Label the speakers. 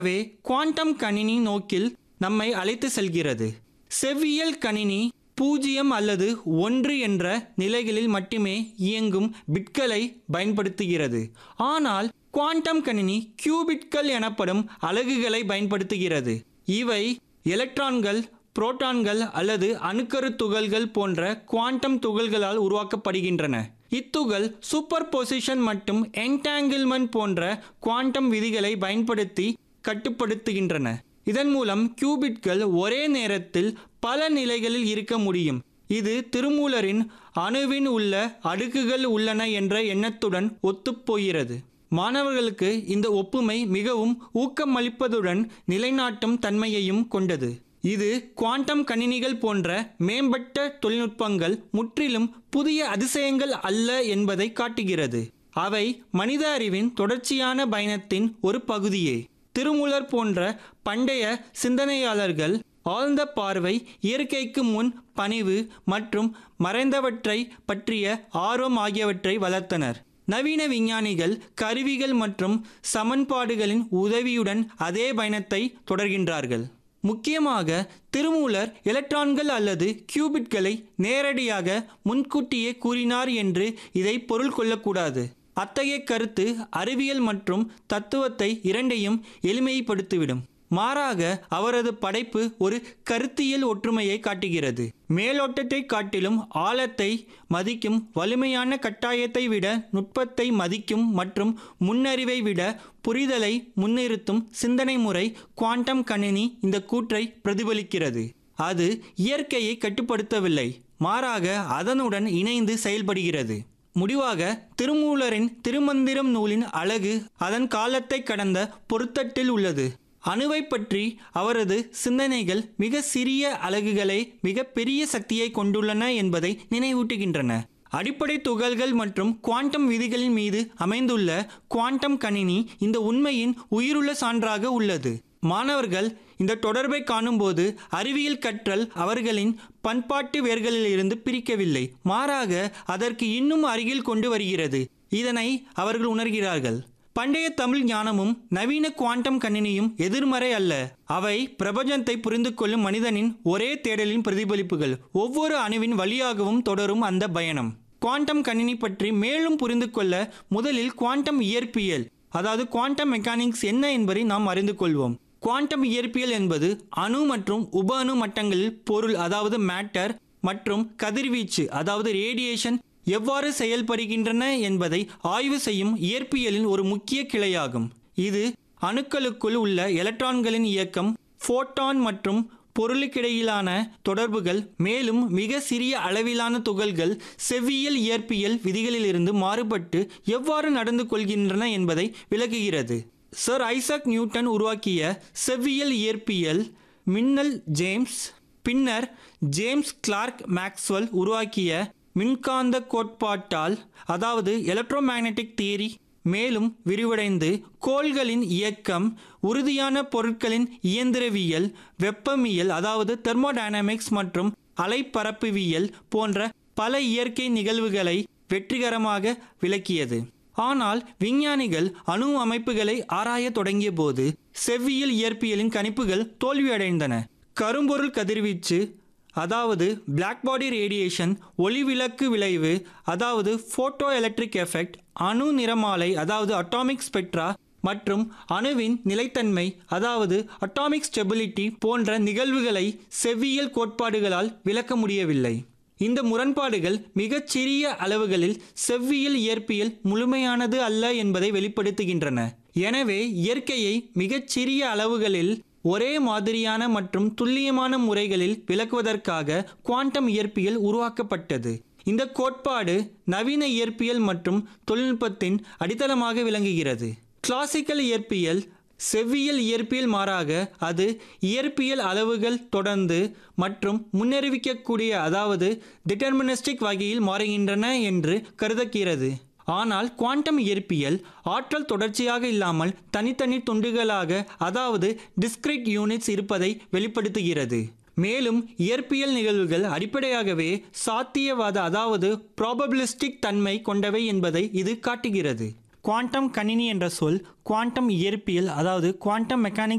Speaker 1: வே quantum கணினி நோக்கில் நம்மை அழைத்து செல்கிறது செவ்வியல் கணினி பூஜ்ஜியம் அல்லது ஒன்று என்ற நிலைகளில் மட்டுமே இயங்கும் பிட்களை பயன்படுத்துகிறது ஆனால் குவாண்டம் கணினி கியூபிட்கள் எனப்படும் அலகுகளை பயன்படுத்துகிறது இவை எலக்ட்ரான்கள் புரோட்டான்கள் அல்லது அணுக்கரு துகள்கள் போன்ற குவாண்டம் துகள்களால் உருவாக்கப்படுகின்றன இத்துகள் சூப்பர் பொசிஷன் மற்றும் என்டாங்கிள்மெண்ட் போன்ற குவாண்டம் விதிகளை பயன்படுத்தி கட்டுப்படுத்துகின்றன இதன் மூலம் கியூபிட்கள் ஒரே நேரத்தில் பல நிலைகளில் இருக்க முடியும் இது திருமூலரின் அணுவின் உள்ள அடுக்குகள் உள்ளன என்ற எண்ணத்துடன் ஒத்துப்போகிறது மாணவர்களுக்கு இந்த ஒப்புமை மிகவும் ஊக்கமளிப்பதுடன் நிலைநாட்டும் தன்மையையும் கொண்டது இது குவாண்டம் கணினிகள் போன்ற மேம்பட்ட தொழில்நுட்பங்கள் முற்றிலும் புதிய அதிசயங்கள் அல்ல என்பதை காட்டுகிறது அவை மனித அறிவின் தொடர்ச்சியான பயணத்தின் ஒரு பகுதியே திருமூலர் போன்ற பண்டைய சிந்தனையாளர்கள் ஆழ்ந்த பார்வை இயற்கைக்கு முன் பணிவு மற்றும் மறைந்தவற்றை பற்றிய ஆர்வம் ஆகியவற்றை வளர்த்தனர் நவீன விஞ்ஞானிகள் கருவிகள் மற்றும் சமன்பாடுகளின் உதவியுடன் அதே பயணத்தை தொடர்கின்றார்கள் முக்கியமாக திருமூலர் எலக்ட்ரான்கள் அல்லது கியூபிட்களை நேரடியாக முன்கூட்டியே கூறினார் என்று இதை பொருள் கொள்ளக்கூடாது அத்தகைய கருத்து அறிவியல் மற்றும் தத்துவத்தை இரண்டையும் எளிமைப்படுத்திவிடும் மாறாக அவரது படைப்பு ஒரு கருத்தியல் ஒற்றுமையை காட்டுகிறது மேலோட்டத்தை காட்டிலும் ஆழத்தை மதிக்கும் வலிமையான கட்டாயத்தை விட நுட்பத்தை மதிக்கும் மற்றும் முன்னறிவை விட புரிதலை முன்னிறுத்தும் சிந்தனை முறை குவாண்டம் கணினி இந்த கூற்றை பிரதிபலிக்கிறது அது இயற்கையை கட்டுப்படுத்தவில்லை மாறாக அதனுடன் இணைந்து செயல்படுகிறது முடிவாக திருமூலரின் திருமந்திரம் நூலின் அழகு அதன் காலத்தை கடந்த பொருத்தட்டில் உள்ளது அணுவை பற்றி அவரது சிந்தனைகள் மிக சிறிய அலகுகளை மிக பெரிய சக்தியை கொண்டுள்ளன என்பதை நினைவூட்டுகின்றன அடிப்படை துகள்கள் மற்றும் குவாண்டம் விதிகளின் மீது அமைந்துள்ள குவாண்டம் கணினி இந்த உண்மையின் உயிருள்ள சான்றாக உள்ளது மாணவர்கள் இந்த தொடர்பை காணும்போது அறிவியல் கற்றல் அவர்களின் பண்பாட்டு வேர்களிலிருந்து பிரிக்கவில்லை மாறாக அதற்கு இன்னும் அருகில் கொண்டு வருகிறது இதனை அவர்கள் உணர்கிறார்கள் பண்டைய தமிழ் ஞானமும் நவீன குவாண்டம் கணினியும் எதிர்மறை அல்ல அவை பிரபஞ்சத்தை புரிந்து கொள்ளும் மனிதனின் ஒரே தேடலின் பிரதிபலிப்புகள் ஒவ்வொரு அணுவின் வழியாகவும் தொடரும் அந்த பயணம் குவாண்டம் கணினி பற்றி மேலும் புரிந்து கொள்ள முதலில் குவாண்டம் இயற்பியல் அதாவது குவாண்டம் மெக்கானிக்ஸ் என்ன என்பதை நாம் அறிந்து கொள்வோம் குவாண்டம் இயற்பியல் என்பது அணு மற்றும் உப அணு மட்டங்களில் பொருள் அதாவது மேட்டர் மற்றும் கதிர்வீச்சு அதாவது ரேடியேஷன் எவ்வாறு செயல்படுகின்றன என்பதை ஆய்வு செய்யும் இயற்பியலின் ஒரு முக்கிய கிளையாகும் இது அணுக்களுக்குள் உள்ள எலக்ட்ரான்களின் இயக்கம் ஃபோட்டான் மற்றும் பொருளுக்கிடையிலான தொடர்புகள் மேலும் மிக சிறிய அளவிலான துகள்கள் செவ்வியல் இயற்பியல் விதிகளிலிருந்து மாறுபட்டு எவ்வாறு நடந்து கொள்கின்றன என்பதை விளக்குகிறது சர் ஐசக் நியூட்டன் உருவாக்கிய செவ்வியல் இயற்பியல் மின்னல் ஜேம்ஸ் பின்னர் ஜேம்ஸ் கிளார்க் மேக்ஸ்வெல் உருவாக்கிய மின்காந்த கோட்பாட்டால் அதாவது எலக்ட்ரோமேக்னெட்டிக் தியரி மேலும் விரிவடைந்து கோள்களின் இயக்கம் உறுதியான பொருட்களின் இயந்திரவியல் வெப்பமியல் அதாவது தெர்மோடைனமிக்ஸ் மற்றும் அலைப்பரப்புவியல் போன்ற பல இயற்கை நிகழ்வுகளை வெற்றிகரமாக விளக்கியது ஆனால் விஞ்ஞானிகள் அணு அமைப்புகளை ஆராய தொடங்கிய போது செவ்வியல் இயற்பியலின் கணிப்புகள் தோல்வியடைந்தன கரும்பொருள் கதிர்வீச்சு அதாவது பிளாக் பாடி ரேடியேஷன் ஒளிவிளக்கு விளைவு அதாவது போட்டோ எலக்ட்ரிக் எஃபெக்ட் அணு நிறமாலை அதாவது அட்டாமிக் ஸ்பெக்ட்ரா மற்றும் அணுவின் நிலைத்தன்மை அதாவது அட்டாமிக் ஸ்டெபிலிட்டி போன்ற நிகழ்வுகளை செவ்வியல் கோட்பாடுகளால் விளக்க முடியவில்லை இந்த முரண்பாடுகள் மிகச்சிறிய அளவுகளில் செவ்வியல் இயற்பியல் முழுமையானது அல்ல என்பதை வெளிப்படுத்துகின்றன எனவே இயற்கையை மிகச்சிறிய அளவுகளில் ஒரே மாதிரியான மற்றும் துல்லியமான முறைகளில் விளக்குவதற்காக குவாண்டம் இயற்பியல் உருவாக்கப்பட்டது இந்த கோட்பாடு நவீன இயற்பியல் மற்றும் தொழில்நுட்பத்தின் அடித்தளமாக விளங்குகிறது கிளாசிக்கல் இயற்பியல் செவ்வியல் இயற்பியல் மாறாக அது இயற்பியல் அளவுகள் தொடர்ந்து மற்றும் முன்னறிவிக்கக்கூடிய அதாவது டிட்டர்மினிஸ்டிக் வகையில் மாறுகின்றன என்று கருதுகிறது ஆனால் குவாண்டம் இயற்பியல் ஆற்றல் தொடர்ச்சியாக இல்லாமல் தனித்தனி துண்டுகளாக அதாவது டிஸ்கிரிட் யூனிட்ஸ் இருப்பதை வெளிப்படுத்துகிறது மேலும் இயற்பியல் நிகழ்வுகள் அடிப்படையாகவே சாத்தியவாத அதாவது ப்ராபபிலிஸ்டிக் தன்மை கொண்டவை என்பதை இது காட்டுகிறது குவாண்டம் கணினி என்ற சொல் குவாண்டம் இயற்பியல் அதாவது குவாண்டம் மெக்கானிக்ஸ்